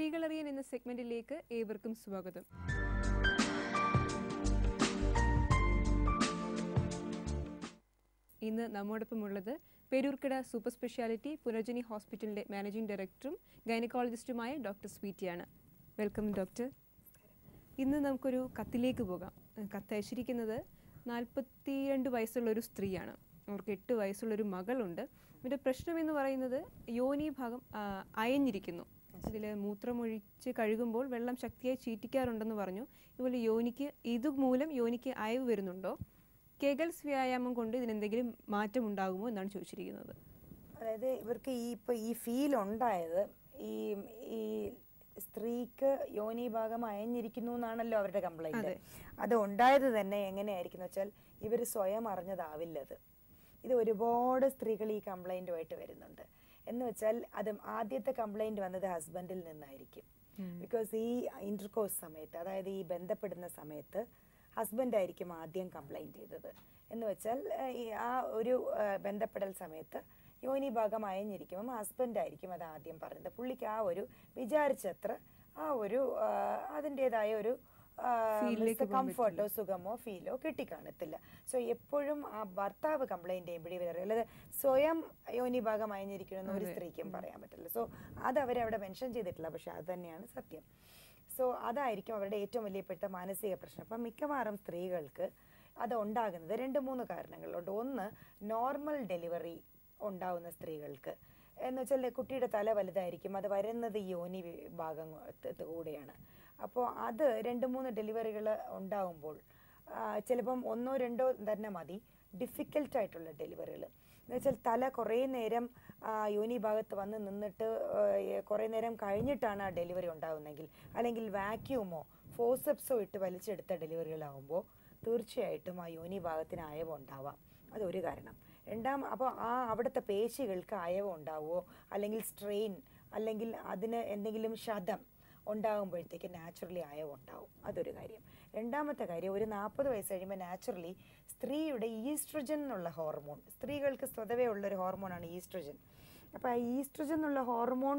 സ്ത്രീകളറിയൻ എന്ന സെഗ്മെന്റിലേക്ക് ഏവർക്കും സ്വാഗതം ഇന്ന് നമ്മോടൊപ്പമുള്ളത് പേരൂർക്കട സൂപ്പർ സ്പെഷ്യാലിറ്റി പുനർജനി ഹോസ്പിറ്റലിന്റെ മാനേജിംഗ് ഡയറക്ടറും ഗൈനക്കോളജിസ്റ്റുമായ ഡോക്ടർ സ്വീറ്റിയാണ് വെൽക്കം ഡോക്ടർ ഇന്ന് നമുക്കൊരു കത്തിലേക്ക് പോകാം കത്ത് അയച്ചിരിക്കുന്നത് നാൽപ്പത്തിരണ്ട് വയസ്സുള്ള ഒരു സ്ത്രീയാണ് അവർക്ക് എട്ട് വയസ്സുള്ള ഒരു മകളുണ്ട് ഇവരുടെ പ്രശ്നം എന്ന് പറയുന്നത് യോനി ഭാഗം ആ, അയഞ്ഞിരിക്കുന്നു ഇതിൽ മൂത്രമൊഴിച്ച് കഴുകുമ്പോൾ വെള്ളം ശക്തിയായി ചീറ്റിക്കാറുണ്ടെന്ന് പറഞ്ഞു ഇതുപോലെ യോനിക്ക് ഇതുമൂലം യോനിക്ക് അയവ് വരുന്നുണ്ടോ കെഗൽസ് വ്യായാമം കൊണ്ട് ഇതിനെന്തെങ്കിലും മാറ്റം ഉണ്ടാകുമോ എന്നാണ് ചോദിച്ചിരിക്കുന്നത് അതായത് ഇവർക്ക് ഈ ഇപ്പൊ ഈ ഫീൽ ഉണ്ടായത് ഈ ഈ സ്ത്രീക്ക് യോനി ഭാഗം അയഞ്ഞിരിക്കുന്നു എന്നാണല്ലോ അവരുടെ കംപ്ലൈന്റ് അത് ഉണ്ടായത് തന്നെ എങ്ങനെയായിരിക്കും വെച്ചാൽ ഇവർ സ്വയം അറിഞ്ഞതാവില്ല അത് ഇത് ഒരുപാട് സ്ത്രീകൾ ഈ കംപ്ലൈന്റുമായിട്ട് വരുന്നുണ്ട് എന്ന് വെച്ചാൽ അത് ആദ്യത്തെ കംപ്ലൈന്റ് വന്നത് ഹസ്ബൻഡിൽ നിന്നായിരിക്കും ബിക്കോസ് ഈ ഇന്റർകോഴ്സ് സമയത്ത് അതായത് ഈ ബന്ധപ്പെടുന്ന സമയത്ത് ഹസ്ബൻഡ് ആയിരിക്കും ആദ്യം കംപ്ലൈന്റ് ചെയ്തത് എന്ന് വെച്ചാൽ ഏഹ്, ഈ ആ ഒരു ഏഹ്, ബന്ധപ്പെടൽ സമയത്ത് യോനി ഭാഗം അയഞ്ഞിരിക്കുമ്പം ഹസ്ബൻഡ് ആയിരിക്കും അത് ആദ്യം പറഞ്ഞത് പുള്ളിക്ക് ആ ഒരു വിചാരിച്ചത്ര ആ ഒരു ആഹ്, അതിൻ്റെതായ ഒരു ഫീലിലേക്ക് പോകാൻ കംഫർട്ടോ സുഖമോ ഫീലോ കിട്ടിക്കാണത്തില്ല സോ എപ്പോഴും ആ ഭർത്താവ് കംപ്ലൈന്റ് ചെയ്യുമ്പോൾ ഇവർ അല്ലാതെ സ്വയം യോനി ഭാഗം അയഞ്ഞിരിക്കണമെന്ന് ഒരു സ്ത്രീക്കും പറയാൻ പറ്റില്ല സോ അത് അവരവിടെ മെൻഷൻ ചെയ്തിട്ടില്ല പക്ഷെ അത് തന്നെയാണ് സത്യം സോ അതായിരിക്കും അവരുടെ ഏറ്റവും വലിയ ഇപ്പോഴത്തെ മാനസിക പ്രശ്നം അപ്പം മിക്കവാറും സ്ത്രീകൾക്ക് അത് ഉണ്ടാകുന്നത് രണ്ട് മൂന്ന് കാരണങ്ങളുണ്ട് ഒന്ന് നോർമൽ ഡെലിവറി ഉണ്ടാവുന്ന സ്ത്രീകൾക്ക് എന്ന് വെച്ചാൽ കുട്ടിയുടെ തല വലുതായിരിക്കും അത് വരുന്നത് ഈ യോനി വി- ഭാഗം ത- ത- കൂടെയാണ് അപ്പോൾ അത് രണ്ട് മൂന്ന് ഡെലിവറികൾ ഉണ്ടാവുമ്പോൾ ആ, ചിലപ്പം ഒന്നോ രണ്ടോ തന്നെ മതി ഡിഫിക്കൽട്ട് ആയിട്ടുള്ള ഡെലിവറികൾ എന്ന് വെച്ചാൽ തല കുറേ നേരം ആ, യോനി ഭാഗത്ത് വന്ന് നിന്നിട്ട് ആ, ഏ, കുറേ നേരം കഴിഞ്ഞിട്ടാണ് ആ ഡെലിവറി ഉണ്ടാകുന്നതെങ്കിൽ അല്ലെങ്കിൽ വാക്യൂമോ ഫോസപ്സോ ഇട്ട് വലിച്ചെടുത്ത ഡെലിവറികളാവുമ്പോൾ തീർച്ചയായിട്ടും ആ യോനി ഭാഗത്തിന് അയവ് ഉണ്ടാവാം അതൊരു കാരണം രണ്ടാം അപ്പോൾ ആ അവിടുത്തെ പേശികൾക്ക് അയവ് ഉണ്ടാവുമോ അല്ലെങ്കിൽ സ്ട്രെയിൻ അല്ലെങ്കിൽ അതിന് എന്തെങ്കിലും ശതം ഉണ്ടാകുമ്പോഴത്തേക്ക് നാച്ചുറലി അയവ് ഉണ്ടാവും അതൊരു കാര്യം രണ്ടാമത്തെ കാര്യം ഒരു നാൽപ്പത് വയസ്സ് കഴിയുമ്പോൾ നാച്ചുറലി സ്ത്രീയുടെ ഈസ്ട്രജൻ എന്നുള്ള ഹോർമോൺ സ്ത്രീകൾക്ക് സ്വതവേ ഉള്ളൊരു ഹോർമോണാണ് ഈസ്ട്രജൻ അപ്പോൾ ആ ഈസ്ട്രജൻ എന്നുള്ള ഹോർമോൺ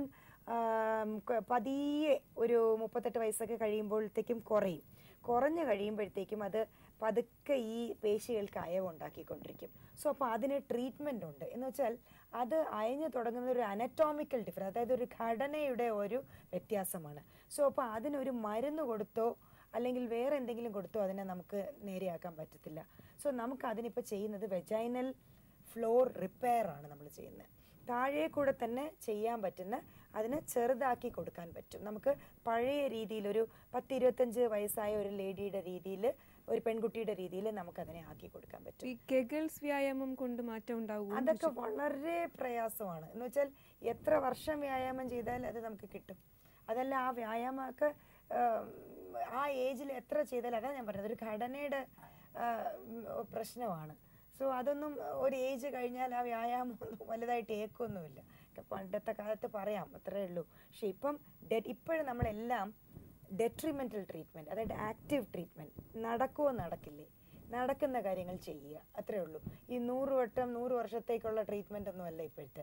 ആം, ക- പതിയെ ഒരു മുപ്പത്തെട്ട് വയസ്സൊക്കെ കഴിയുമ്പോഴത്തേക്കും കുറയും കുറഞ്ഞു കഴിയുമ്പോഴത്തേക്കും അത് പതുക്കെ ഈ പേശികൾക്ക് അയവ് ഉണ്ടാക്കിക്കൊണ്ടിരിക്കും സോ അപ്പോൾ അതിന് ട്രീറ്റ്മെൻ്റ് ഉണ്ട് എന്ന് വെച്ചാൽ അത് അയഞ്ഞു തുടങ്ങുന്ന ഒരു അനറ്റോമിക്കൽ ഡിഫറൻസ് അതായത് ഒരു ഘടനയുടെ ഒരു വ്യത്യാസമാണ് സോ അപ്പോൾ അതിനൊരു മരുന്ന് കൊടുത്തോ അല്ലെങ്കിൽ വേറെ എന്തെങ്കിലും കൊടുത്തോ അതിനെ നമുക്ക് നേരെയാക്കാൻ പറ്റത്തില്ല സോ നമുക്ക് അതിനിപ്പോൾ ചെയ്യുന്നത് വെജൈനൽ ഫ്ലോർ റിപ്പയർ ആണ് നമ്മൾ ചെയ്യുന്നത് താഴെ കൂടെ തന്നെ ചെയ്യാൻ പറ്റുന്ന അതിനെ ചെറുതാക്കി കൊടുക്കാൻ പറ്റും നമുക്ക് പഴയ രീതിയിൽ ഒരു പത്ത് ഇരുപത്തഞ്ച് വയസ്സായ ഒരു ലേഡിയുടെ രീതിയിൽ ഒരു പെൺകുട്ടിയുടെ രീതിയിൽ നമുക്ക് അതിനെ ആക്കി കൊടുക്കാൻ പറ്റും ഈ കെഗൽസ് വ്യായാമം കൊണ്ട് മാറ്റം ഉണ്ടാകുമോ അതൊക്കെ വളരെ പ്രയാസമാണ് എന്ന് വെച്ചാൽ എത്ര വർഷം വ്യായാമം ചെയ്താൽ അത് നമുക്ക് കിട്ടും അതല്ല ആ വ്യായാമമൊക്കെ ആം, ആ ഏജിൽ എത്ര ചെയ്താൽ അതാ ഞാൻ പറഞ്ഞത് ഒരു ഘടനയുടെ ആ, ഉം, പ്രശ്നമാണ് സോ അതൊന്നും ഒരു ഏജ് കഴിഞ്ഞാൽ ആ വ്യായാമം ഒന്നും വലുതായിട്ട് ഏക്കൊന്നുമില്ല ഒക്കെ പണ്ടത്തെ കാലത്ത് പറയാം അത്രേ ഉള്ളൂ പക്ഷെ ഇപ്പം ഡെ- ഇപ്പോഴും നമ്മളെല്ലാം ഡെട്രിമെന്റൽ ട്രീറ്റ്മെന്റ് അതായത് ആക്റ്റീവ് ട്രീറ്റ്മെന്റ് നടക്കുമോ നടക്കില്ലേ നടക്കുന്ന കാര്യങ്ങൾ ചെയ്യുക അത്രേ ഉള്ളൂ ഈ നൂറ് വട്ടം നൂറ് വർഷത്തേക്കുള്ള ട്രീറ്റ്മെന്റ് ഒന്നും അല്ല ഇപ്പോഴത്തെ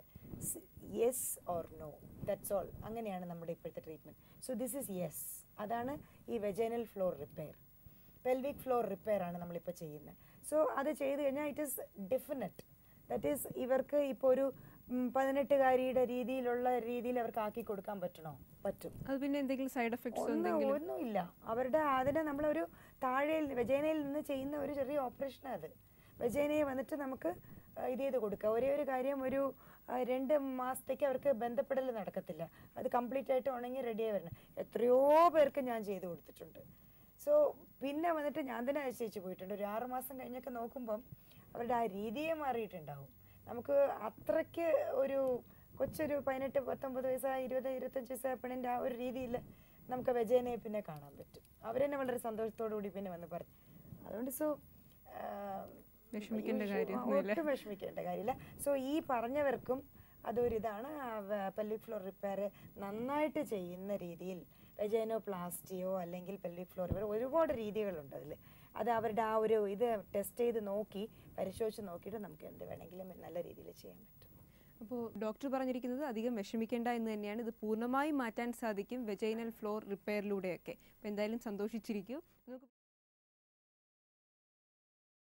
yes or no that's all അങ്ങനെയാണ് നമ്മുടെ ഇപ്പോഴത്തെ treatment so this is yes അതാണ് ഈ vaginal floor repair pelvic floor repair ആണ് നമ്മളിപ്പോൾ ചെയ്യുന്നത് സോ അത് ചെയ്ത് കഴിഞ്ഞാൽ it is definite that is ഇവർക്ക് ഇപ്പോൾ ഒരു ഉം, പതിനെട്ടുകാരിയുടെ രീതിയിലുള്ള രീതിയിൽ അവർക്ക് ആക്കി കൊടുക്കാൻ പറ്റണോ പറ്റും അത് പിന്നെ എന്തെങ്കിലും സൈഡ് എഫക്ട്സ് ഒന്നും എന്തെങ്കിലും ഒന്നുമില്ല അവരുടെ അതിനെ നമ്മളൊരു താഴെയിൽ വെജൈനയിൽ നിന്ന് ചെയ്യുന്ന ഒരു ചെറിയ ഓപ്പറേഷൻ അത് വെജൈനയെ വന്നിട്ട് നമുക്ക് ആ, ഇത് ചെയ്ത് കൊടുക്കുക ഒരേ ഒരു കാര്യം ഒരു ആ, രണ്ട് മാസത്തേക്ക് അവർക്ക് ബന്ധപ്പെടൽ നടക്കത്തില്ല അത് കംപ്ലീറ്റ് ആയിട്ട് ഉണങ്ങി റെഡിയായി വരണം എത്രയോ പേർക്ക് ഞാൻ ചെയ്ത് കൊടുത്തിട്ടുണ്ട് സോ പിന്നെ വന്നിട്ട് ഞാൻ തന്നെ അതിശയിച്ച് പോയിട്ടുണ്ട് ഒരു ആറ് മാസം കഴിഞ്ഞൊക്കെ നോക്കുമ്പം അവരുടെ ആ രീതിയെ മാറിയിട്ടുണ്ടാവും നമുക്ക് അത്രയ്ക്ക് ഒരു കൊച്ചൊരു പതിനെട്ട് പത്തൊമ്പത് വയസ്സായ ഇരുപത് ഇരുപത്തഞ്ച് വയസ്സായ പെണ്ണിൻ്റെ ആ ഒരു രീതിയിൽ നമുക്ക് വെജയനെ പിന്നെ കാണാൻ പറ്റും അവരെന്നെ വളരെ സന്തോഷത്തോടു കൂടി പിന്നെ വന്ന് പറഞ്ഞു അതുകൊണ്ട് സോ വിഷമിക്കേണ്ട കാര്യമൊന്നുമില്ല. ഒട്ടും വിഷമിക്കേണ്ട കാര്യമില്ല സോ ഈ പറഞ്ഞവർക്കും അതൊരിതാണ് പെല്ലിക് ഫ്ലോർ റിപ്പയർ നന്നായിട്ട് ചെയ്യുന്ന രീതിയിൽ വെജൈനോപ്ലാസ്റ്റിയോ അല്ലെങ്കിൽ പെല്ലിക് ഫ്ലോർ റിപ്പയർ ഒരുപാട് രീതികളുണ്ട് അതിൽ അത് അവരുടെ ആ ഒരു ഇത് ടെസ്റ്റ് ചെയ്ത് നോക്കി പരിശോധിച്ച് നോക്കിയിട്ട് നമുക്ക് എന്ത് വേണമെങ്കിലും നല്ല രീതിയിൽ ചെയ്യാൻ പറ്റും അപ്പോൾ ഡോക്ടർ പറഞ്ഞിരിക്കുന്നത് അധികം വിഷമിക്കേണ്ട എന്ന് തന്നെയാണ് ഇത് പൂർണ്ണമായും മാറ്റാൻ സാധിക്കും വെജൈനൽ ഫ്ലോർ റിപ്പയറിലൂടെയൊക്കെ അപ്പോൾ എന്തായാലും സന്തോഷിച്ചിരിക്കൂ നമുക്ക്